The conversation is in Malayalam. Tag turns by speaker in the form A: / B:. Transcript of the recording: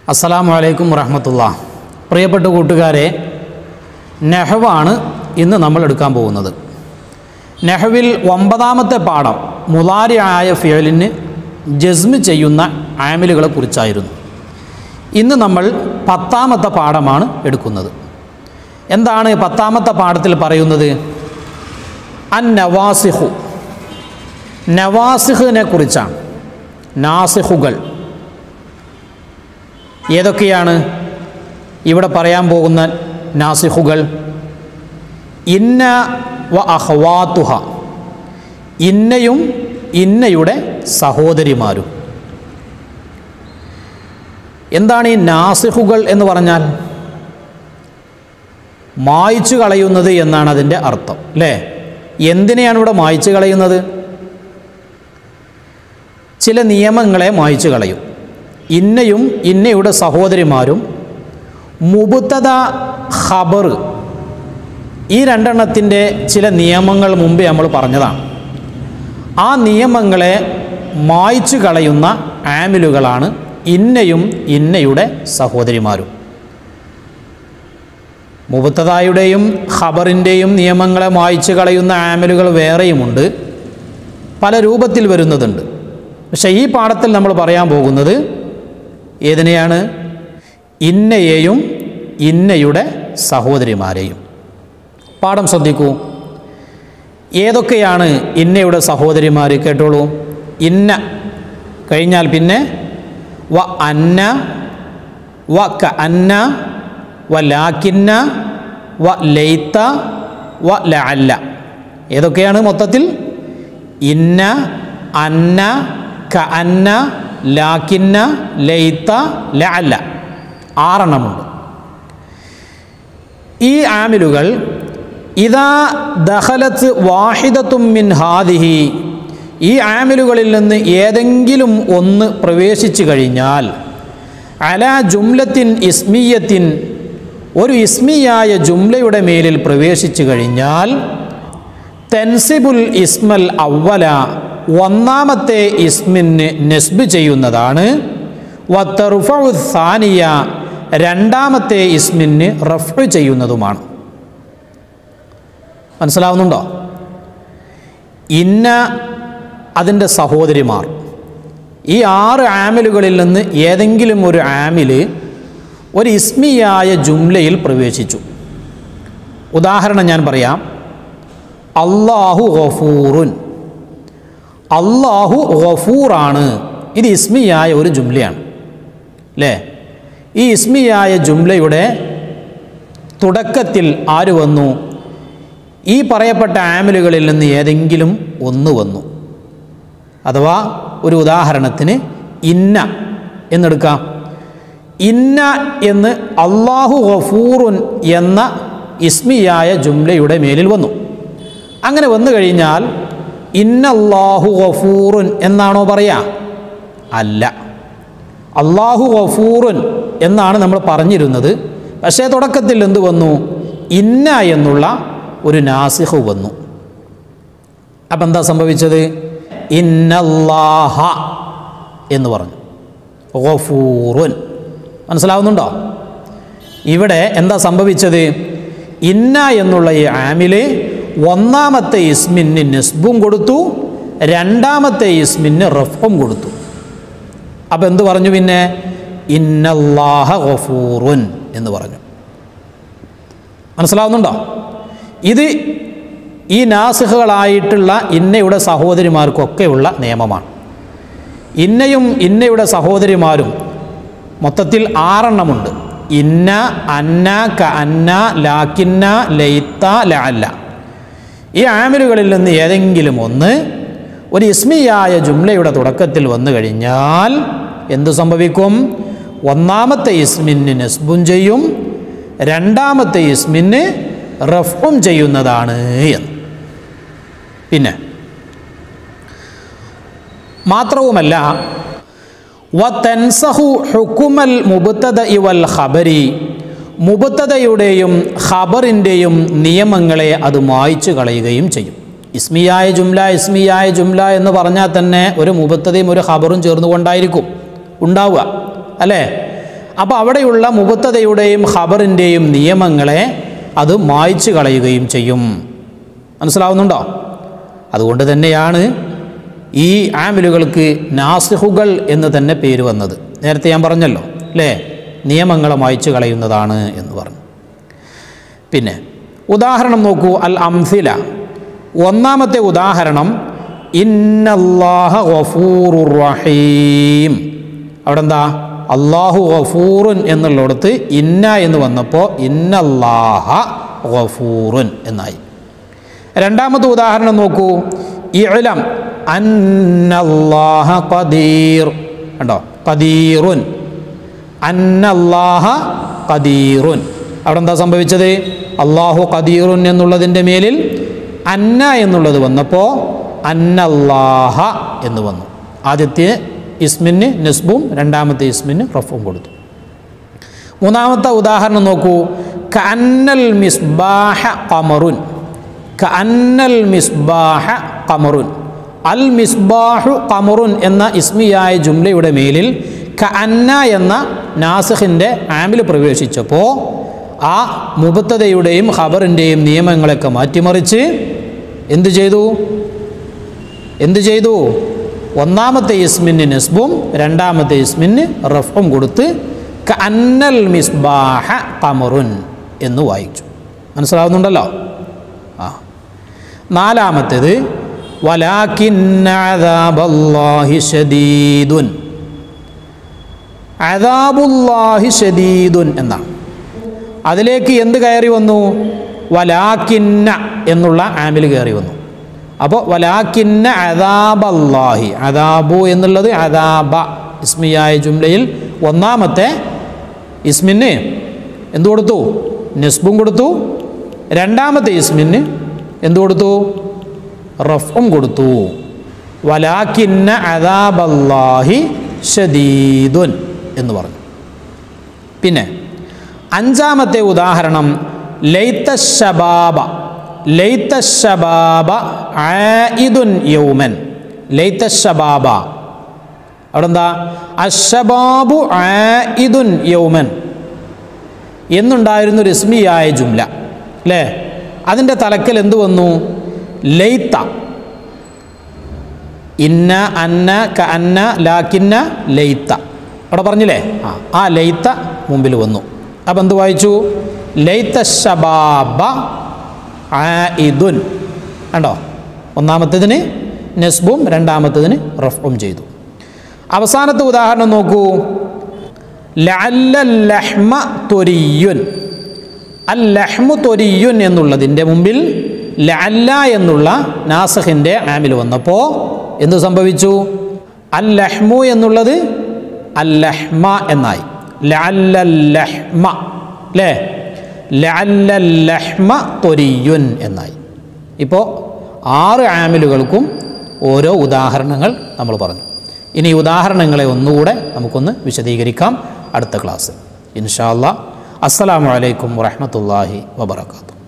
A: അസ്സലാമു അലൈക്കും വറഹമത്തുള്ള പ്രിയപ്പെട്ട കൂട്ടുകാരെ നെഹവാണ് ഇന്ന് നമ്മൾ എടുക്കാൻ പോകുന്നത് നെഹവിൽ ഒമ്പതാമത്തെ പാഠം മുലാരി ആയ ഫിയലിന് ജസ്മ് ചെയ്യുന്ന ആമിലുകളെ കുറിച്ചായിരുന്നു ഇന്ന് നമ്മൾ പത്താമത്തെ പാഠമാണ് എടുക്കുന്നത് എന്താണ് പത്താമത്തെ പാഠത്തിൽ പറയുന്നത് അൻ നവാസിഹു നവാസിഹിനെ കുറിച്ചാണ് നാസിഹുകൾ ഏതൊക്കെയാണ് ഇവിടെ പറയാൻ പോകുന്ന നാസിഹുകൾ ഇന്ന വ അഹ്വാത്തുഹ ഇന്നയും ഇന്നയുടെ സഹോദരിമാരും എന്താണ് ഈ നാസിഹുകൾ എന്ന് പറഞ്ഞാൽ മായ്ച്ചു കളയുന്നത് എന്നാണ് അതിൻ്റെ അർത്ഥം അല്ലേ എന്തിനെയാണ് ഇവിടെ മായ്ച്ചു കളയുന്നത് ചില നിയമങ്ങളെ മായ്ച്ചു കളയും ഇന്നയും ഇന്നയുടെ സഹോദരിമാരും മുബുത്തത ഖബർ ഈ രണ്ടെണ്ണത്തിൻ്റെ ചില നിയമങ്ങൾ മുമ്പേ നമ്മൾ പറഞ്ഞതാണ് ആ നിയമങ്ങളെ മായ്ച്ചു കളയുന്ന ആമിലുകളാണ് ഇന്നയും ഇന്നയുടെ സഹോദരിമാരും മുബത്തതായുടെയും ഖബറിൻ്റെയും നിയമങ്ങളെ മായ്ച്ചു കളയുന്ന ആമിലുകൾ വേറെയുമുണ്ട് പല രൂപത്തിൽ വരുന്നതുണ്ട് പക്ഷേ ഈ പാഠത്തിൽ നമ്മൾ പറയാൻ പോകുന്നത് ഏതിനെയാണ് ഇന്നയെയും ഇന്നയുടെ സഹോദരിമാരെയും പാഠം ശ്രദ്ധിക്കൂ ഏതൊക്കെയാണ് ഇന്നയുടെ സഹോദരിമാർ കേട്ടോളൂ ഇന്ന കഴിഞ്ഞാൽ പിന്നെ വ അന്ന വ ക അന്ന വ ലാക്കിന്ന വ ലൈത്ത വ ലഅല്ല ഏതൊക്കെയാണ് മൊത്തത്തിൽ ഇന്ന അന്ന ക അന്ന ലാക്കിന്ന ലൈത്ത ലഅല്ല ആറെണ്ണമുണ്ട് ഈ ആമിലുകൾ ഇതാ ദഹലത്ത് വാഹിദത്തും മിൻ ഹാദിഹി ഈ ആമിലുകളിൽ നിന്ന് ഏതെങ്കിലും ഒന്ന് പ്രവേശിച്ചു കഴിഞ്ഞാൽ അല ജുംലത്തിൻ ഇസ്മിയത്തിൻ ഒരു ഇസ്മിയായ ജുംലയുടെ മേലിൽ പ്രവേശിച്ചു കഴിഞ്ഞാൽ തെൻസിബുൽ ഇസ്മൽ അവല ഒന്നാമത്തെ ഇസ്മിന് നെസ്ബ് ചെയ്യുന്നതാണ് വത്തറുഫു സാനിയ രണ്ടാമത്തെ ഇസ്മിന് റഫ് ചെയ്യുന്നതുമാണ് മനസ്സിലാവുന്നുണ്ടോ ഇന്ന അതിൻ്റെ സഹോദരിമാർ ഈ ആറ് ആമിലുകളിൽ നിന്ന് ഏതെങ്കിലും ഒരു ആമില് ഒരു ഇസ്മിയായ ജുംലയിൽ പ്രവേശിച്ചു ഉദാഹരണം ഞാൻ പറയാം അള്ളാഹു ഗഫൂറുൻ അള്ളാഹു ഗഫൂറാണ് ഇത് ഇസ്മിയായ ഒരു ജുംലയാണ് അല്ലേ ഈ ഇസ്മിയായ ജുംലയുടെ തുടക്കത്തിൽ ആര് വന്നു ഈ പറയപ്പെട്ട ആമിലുകളിൽ നിന്ന് ഏതെങ്കിലും ഒന്ന് വന്നു അഥവാ ഒരു ഉദാഹരണത്തിന് ഇന്ന എന്നെടുക്കാം ഇന്ന എന്ന് അള്ളാഹു ഗഫൂറുൻ എന്ന ഇസ്മിയായ ജുംലയുടെ മേലിൽ വന്നു അങ്ങനെ വന്നു കഴിഞ്ഞാൽ ഇന്നല്ലാഹു ഗഫൂറുൻ എന്നാണോ പറയാ അല്ല അള്ളാഹു ഗഫൂറുൻ എന്നാണ് നമ്മൾ പറഞ്ഞിരുന്നത് പക്ഷേ തുടക്കത്തിൽ എന്ത് വന്നു ഇന്ന എന്നുള്ള ഒരു നാസിഹ് വന്നു അപ്പം എന്താ സംഭവിച്ചത് ഇന്നല്ലാഹ എന്ന് പറഞ്ഞു ഗഫൂറുൻ മനസ്സിലാവുന്നുണ്ടോ ഇവിടെ എന്താ സംഭവിച്ചത് ഇന്ന എന്നുള്ള ഈ ആമില് ഒന്നാമത്തെ ഇസ്മിന് നെസ്ബും കൊടുത്തു രണ്ടാമത്തെ ഇസ്മിന് റഫും കൊടുത്തു അപ്പം എന്ത് പറഞ്ഞു പിന്നെ ഇന്നല്ലാഹ ഗഫൂറുൻ എന്ന് പറഞ്ഞു മനസ്സിലാവുന്നുണ്ടോ ഇത് ഈ നാസിഹുകളായിട്ടുള്ള ഇന്നയുടെ സഹോദരിമാർക്കൊക്കെയുള്ള നിയമമാണ് ഇന്നയും ഇന്നയുടെ സഹോദരിമാരും മൊത്തത്തിൽ ആറെണ്ണമുണ്ട് ഇന്ന അന്ന ക അന്ന ലാക്കിന്ന ലൈത്ത ലഅല്ല ഈ ആമിലുകളിൽ നിന്ന് ഏതെങ്കിലും ഒന്ന് ഒരു ഇസ്മിയായ ജുംലയുടെ തുടക്കത്തിൽ വന്നു കഴിഞ്ഞാൽ എന്തു സംഭവിക്കും ഒന്നാമത്തെ ഇസ്മിന് നെസ്ബും ചെയ്യും രണ്ടാമത്തെ ഇസ്മിന് റഫും ചെയ്യുന്നതാണ് എന്ന് പിന്നെ മാത്രവുമല്ല വതൻസഹു ഹുക്കുമൽ മുബത്തദ ഇവൽ ഖബരി മുബത്തതയുടെയും ഖബറിൻ്റെയും നിയമങ്ങളെ അത് മായ്ച്ചു കളയുകയും ചെയ്യും ഇസ്മിയായ ജുംല ഇസ്മിയായ ജുംല എന്ന് പറഞ്ഞാൽ തന്നെ ഒരു മുബത്തതയും ഒരു ഖബറും ചേർന്നുകൊണ്ടായിരിക്കും ഉണ്ടാവുക അല്ലേ അപ്പോൾ അവിടെയുള്ള മുബത്തതയുടെയും ഖബറിൻ്റെയും നിയമങ്ങളെ അത് മായ്ച്ചു കളയുകയും ചെയ്യും മനസ്സിലാവുന്നുണ്ടോ അതുകൊണ്ട് തന്നെയാണ് ഈ ആമിലുകൾക്ക് നാസിഹുകൾ എന്ന് തന്നെ പേര് വന്നത് നേരത്തെ ഞാൻ പറഞ്ഞല്ലോ അല്ലേ നിയമങ്ങളെ മായ്ച്ചു കളയുന്നതാണ് എന്ന് പറഞ്ഞു പിന്നെ ഉദാഹരണം നോക്കൂ അൽ അംസില ഒന്നാമത്തെ ഉദാഹരണം ഇന്നല്ലാഹ ഗഫൂറുർ റഹീം അവിടെ എന്താ അള്ളാഹു ഗഫൂറുൻ എന്നുള്ളിടത്ത് ഇന്ന എന്ന് വന്നപ്പോൾ ഇന്നല്ലാഹ ഗഫൂറുൻ എന്നായി രണ്ടാമത്തെ ഉദാഹരണം നോക്കൂ ഇഅലം അന്നല്ലാഹ ഖദീർ കണ്ടോ ഖദീറുൻ അന്നല്ലാഹ ഖദീറുൻ അവിടെ എന്താ സംഭവിച്ചത് അള്ളാഹു ഖദീറുൻ എന്നുള്ളതിൻ്റെ മേലിൽ അന്ന എന്നുള്ളത് വന്നപ്പോൾ അന്നല്ലാഹ എന്ന് വന്നു ആദ്യത്തെ ഇസ്മിന് നസ്ബും രണ്ടാമത്തെ ഇസ്മിന് റഫും കൊടുത്തു മൂന്നാമത്തെ ഉദാഹരണം നോക്കൂ കഅന്നൽ മിസ്ബാഹ കമറുൻ കഅന്നൽ മിസ്ബാഹ കമറുൻ അൽ മിസ്ബാഹു കമറുൻ എന്ന ഇസ്മിയായ ജുംലയുടെ മേലിൽ കഅന്ന എന്ന നാസിഖിൻ്റെ ആമിൽ പ്രവേശിച്ചപ്പോൾ ആ മുബത്തതയുടെയും ഖബറിൻ്റെയും നിയമങ്ങളൊക്കെ മാറ്റിമറിച്ച് എന്തു ചെയ്തു എന്തു ചെയ്തു ഒന്നാമത്തെ ഇസ്മിന് നസ്ബും രണ്ടാമത്തെ ഇസ്മിന് റഫും കൊടുത്ത് കഅന്നൽ മിസ്ബാഹ കമറുൻ എന്ന് വായിച്ചു മനസ്സിലാവുന്നുണ്ടല്ലോ ആ നാലാമത്തേത് വലാഖിന്നാദാബല്ലാഹി ഷദീദുൻ അദാബുല്ലാഹി ഷദീദുൻ എന്നാണ് അതിലേക്ക് എന്ത് കയറി വന്നു വലാക്കിന്ന എന്നുള്ള ആമിൽ കയറി വന്നു അപ്പോൾ വലാക്കിന്ന അദാബല്ലാഹി അദാബു എന്നുള്ളത് അദാബ ഇസ്മിയായ ജുംലയിൽ ഒന്നാമത്തെ ഇസ്മിന് എന്തു കൊടുത്തു നസ്ബും കൊടുത്തു രണ്ടാമത്തെ ഇസ്മിന് എന്തു കൊടുത്തു റഫും കൊടുത്തു വലാക്കിന്ന അദാബല്ലാഹി ഷദീദുൻ എന്ന് പറഞ്ഞു പിന്നെ അഞ്ചാമത്തെ ഉദാഹരണം ലൈത്ത ശബാബ ലൈത്ത ശബാബ ആയിദുൻ യൗമൻ ലൈത്ത ശബാബ അവിടെ എന്താ അഷബാബു ആയിദുൻ യൗമൻ എന്നുണ്ടായിരുന്ന ഒരു ഇസ്മിയായ ജുംല അല്ലേ അതിൻ്റെ തലക്കൽ എന്തു വന്നു ലൈത്ത ഇന്ന അന്ന ക അന്ന ലാക്കിന്ന ലൈത്ത അവിടെ പറഞ്ഞില്ലേ ആ ആ ലൈത്ത മുമ്പിൽ വന്നു അപ്പം എന്ത് വായിച്ചു ലൈത്ത ശബാബ ആയിദുൻ കണ്ടോ ഒന്നാമത്തേതിന് നസ്ബും രണ്ടാമത്തേതിന് റഫും ചെയ്തു അവസാനത്തെ ഉദാഹരണം നോക്കൂ ലഅല്ലഹ്മ തൊരിയുൻ അൽ ലഹ്മു തൊരിയുൻ എന്നുള്ളതിൻ്റെ മുമ്പിൽ ലഅല്ല എന്നുള്ള നാസഹിൻ്റെ ആമിൽ വന്നപ്പോൾ എന്തു സംഭവിച്ചു അൽ ലഹ്മു എന്നുള്ളത് അൽ ലഹ്മ എന്നായി ലഅല്ലഹ്മ അല്ലേ ലഅല്ലഹ്മ തൊരിയുൻ എന്നായി ഇപ്പോൾ ആറ് ആമിലുകൾക്കും ഓരോ ഉദാഹരണങ്ങൾ നമ്മൾ പറഞ്ഞു ഇനി ഈ ഉദാഹരണങ്ങളെ ഒന്നുകൂടെ നമുക്കൊന്ന് വിശദീകരിക്കാം അടുത്ത ക്ലാസ് ഇൻഷാ അല്ലാ അസ്സലാമു അലൈക്കും വറഹ്മത്തുള്ളാഹി വബറകാതുഹു